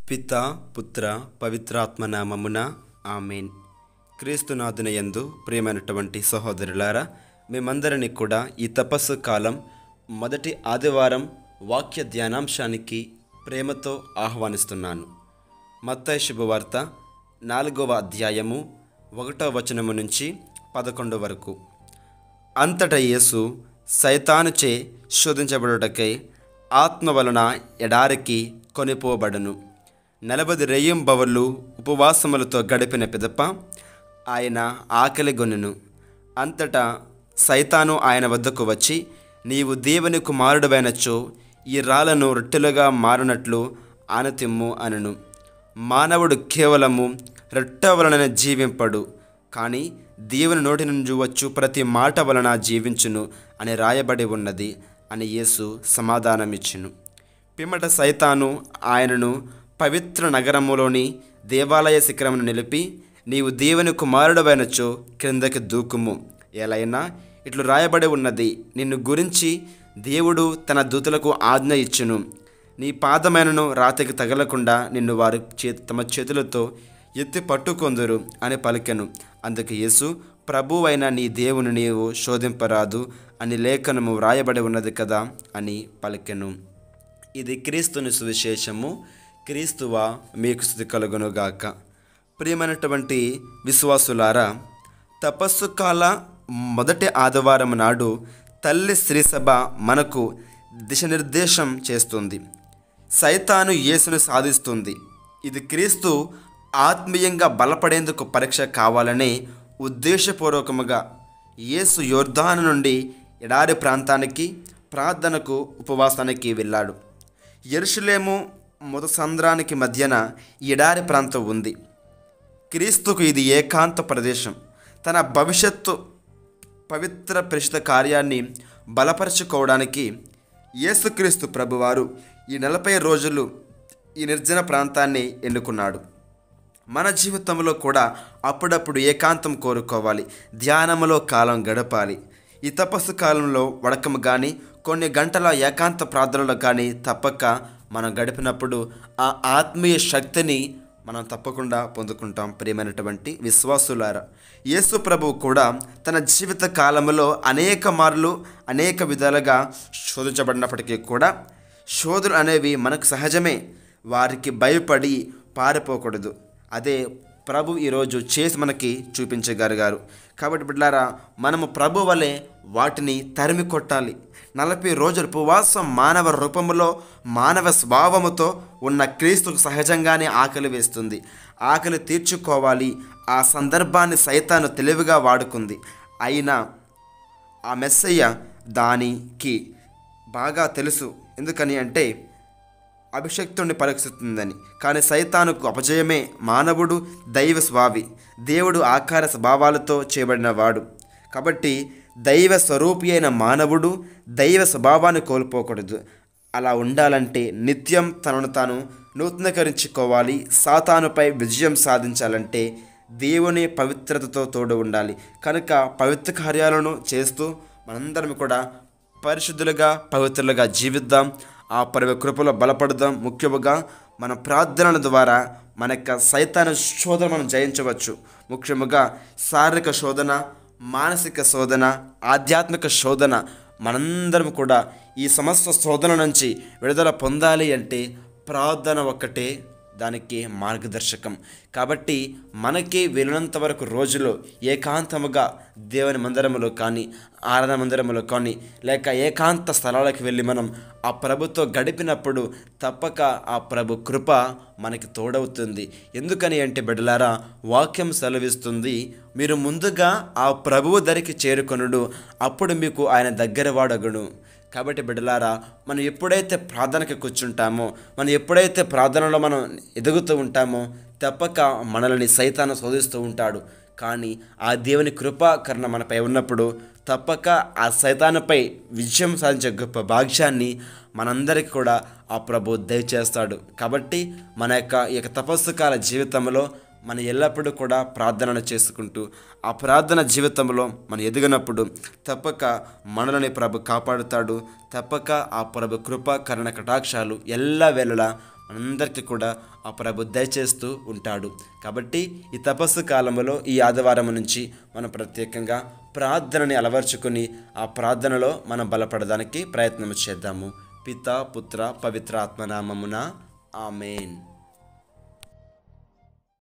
పిత పుత్ర పవిత్రాత్మ నామమున ఆమెన్ క్రీస్తునాథుని యందు ప్రియమైనటువంటి సహోదరులారా మేమందరినీ కూడా ఈ తపస్సు కాలం మొదటి ఆదివారం వాక్య ధ్యానాంశానికి ప్రేమతో ఆహ్వానిస్తున్నాను మత్తయి శుభవార్త నాలుగవ అధ్యాయము ఒకటో వచనము నుంచి పదకొండు వరకు అంతటా యేసు సైతానుచే శోధించబడుటకై ఆత్మ వలన ఎడారికి కొనిపోబడను నలభది రెయ్యంబవళ్ళు ఉపవాసములతో గడిపిన పిదప ఆయన ఆకలి గొనెను అంతటా సైతాను ఆయన వద్దకు వచ్చి నీవు దేవుని కుమారుడవైనచో ఈ రాళ్లను రొట్టెలుగా మారునట్లు ఆనతిమ్ము అనను మానవుడు కేవలము రొట్టె వలన జీవింపడు కానీ దేవుని నోటి నుంచి వచ్చు ప్రతి మాట వలన జీవించును అని రాయబడి ఉన్నది అని యేసు సమాధానమిచ్చును పిమ్మట సైతాను ఆయనను పవిత్ర నగరములోని దేవాలయ శిఖరమును నిలిపి నీవు దేవుని కుమారుడవైనచో క్రిందకి దూకుము ఎలైనా ఇట్లు రాయబడి ఉన్నది నిన్ను గురించి దేవుడు తన దూతలకు ఆజ్ఞ ఇచ్చును నీ పాదమైనను రాతికి తగలకుండా నిన్ను వారి చే తమ చేతులతో ఎత్తి పట్టుకొందురు అని పలికెను అందుకు యేసు ప్రభువైన నీ దేవుని నీవు శోధింపరాదు అని లేఖనము వ్రాయబడి ఉన్నది కదా అని పలికెను ఇది క్రీస్తుని సువిశేషము క్రీస్తువా మీకు స్థుతి కలుగునుగాక ప్రియమైనటువంటి విశ్వాసులారా తపస్సు కాల మొదటి ఆదివారం నాడు తల్లి శ్రీసభ మనకు దిశనిర్దేశం చేస్తుంది సైతాను యేసును సాధిస్తుంది ఇది క్రీస్తు ఆత్మీయంగా బలపడేందుకు పరీక్ష కావాలనే ఉద్దేశపూర్వకముగా యేసు యోర్ధాను నుండి ఎడారి ప్రాంతానికి ప్రార్థనకు ఉపవాసానికి వెళ్ళాడు ఎరుషులేము మొదసంద్రానికి మధ్యన ఈ ఎడారి ప్రాంతం ఉంది క్రీస్తుకు ఇది ఏకాంత ప్రదేశం తన భవిష్యత్తు పవిత్ర పరిశుద్ధ కార్యాన్ని బలపరచుకోవడానికి యేసుక్రీస్తు ప్రభువారు ఈ నలభై రోజులు ఈ నిర్జన ప్రాంతాన్ని ఎన్నుకున్నాడు మన జీవితంలో కూడా అప్పుడప్పుడు ఏకాంతం కోరుకోవాలి ధ్యానములో కాలం గడపాలి ఈ తపస్సు కాలంలో వడకము కానీ కొన్ని గంటల ఏకాంత ప్రార్థనలో కానీ తప్పక మనం గడిపినప్పుడు ఆ ఆత్మీయ శక్తిని మనం తప్పకుండా పొందుకుంటాం ప్రియమైనటువంటి విశ్వాసులారా యేసు ప్రభువు కూడా తన జీవిత కాలంలో అనేక మార్లు అనేక విధాలుగా శోధించబడినప్పటికీ కూడా శోధులు అనేవి మనకు సహజమే వారికి భయపడి పారిపోకూడదు అదే ప్రభు ఈరోజు చేసి మనకి చూపించగలిగారు కాబట్టి బిడ్డారా మనము ప్రభు వలె వాటిని తరిమి కొట్టాలి నలభై రోజుల ఉపవాసం మానవ రూపములో మానవ స్వభావముతో ఉన్న క్రీస్తుకు సహజంగానే ఆకలి వేస్తుంది ఆకలి తీర్చుకోవాలి ఆ సందర్భాన్ని సైతాను తెలివిగా వాడుకుంది అయినా ఆ మెస్సయ్య దానికి బాగా తెలుసు ఎందుకని అంటే అభిషక్తుడిని పరీక్షిస్తుందని కానీ సైతానుకు అపజయమే మానవుడు దైవ స్వావి దేవుడు ఆకార స్వభావాలతో చేయబడిన వాడు కాబట్టి దైవ స్వరూపి అయిన మానవుడు దైవ స్వభావాన్ని కోల్పోకూడదు అలా ఉండాలంటే నిత్యం తనను తాను నూతనీకరించుకోవాలి సాతానుపై విజయం సాధించాలంటే దేవుని పవిత్రతతో తోడు ఉండాలి కనుక పవిత్ర కార్యాలను చేస్తూ మనందరం కూడా పరిశుద్ధులుగా పవిత్రులుగా జీవిద్దాం ఆ పరమ కృపలో బలపడదాం ముఖ్యముగా మన ప్రార్థనల ద్వారా మన యొక్క సైతాన శోధన మనం జయించవచ్చు ముఖ్యముగా శారీరక శోధన మానసిక శోధన ఆధ్యాత్మిక శోధన మనందరం కూడా ఈ సమస్త శోధన నుంచి విడుదల పొందాలి అంటే ప్రార్థన ఒక్కటే దానికి మార్గదర్శకం కాబట్టి మనకి వీలైనంత వరకు రోజులో ఏకాంతముగా దేవుని మందిరములో కానీ ఆరాధన మందిరములో కానీ లేక ఏకాంత స్థలాలకు వెళ్ళి మనం ఆ ప్రభుతో గడిపినప్పుడు తప్పక ఆ ప్రభు కృప మనకి తోడవుతుంది ఎందుకని అంటే బిడ్డలారా వాక్యం సెలవిస్తుంది మీరు ముందుగా ఆ ప్రభువు ధరికి చేరుకొనుడు అప్పుడు మీకు ఆయన దగ్గర వాడగను కాబట్టి బిడ్డలారా మనం ఎప్పుడైతే ప్రార్థనకి కూర్చుంటామో మనం ఎప్పుడైతే ప్రార్థనలో మనం ఎదుగుతూ ఉంటామో తప్పక మనల్ని సైతాన్ని శోధిస్తూ ఉంటాడు కానీ ఆ దేవుని కృపా కరుణ మనపై ఉన్నప్పుడు తప్పక ఆ సైతానుపై విజయం సాధించే గొప్ప భాగ్యాన్ని మనందరికీ కూడా ఆ ప్రభు దయచేస్తాడు కాబట్టి మన యొక్క ఈ యొక్క తపస్సు కాల జీవితంలో మనం ఎల్లప్పుడూ కూడా ప్రార్థనలు చేసుకుంటూ ఆ ప్రార్థన జీవితంలో మనం ఎదిగినప్పుడు తప్పక మనలని ప్రభు కాపాడుతాడు తప్పక ఆ ప్రభు కృప కరుణ కటాక్షాలు ఎల్ల వేళలా మనందరికీ కూడా ఆ ప్రభు దయచేస్తూ ఉంటాడు కాబట్టి ఈ తపస్సు కాలంలో ఈ ఆదివారం నుంచి మనం ప్రత్యేకంగా ప్రార్థనని అలవర్చుకుని ఆ ప్రార్థనలో మనం బలపడడానికి ప్రయత్నం చేద్దాము పిత పుత్ర పవిత్ర ఆత్మనామమున ఆమెన్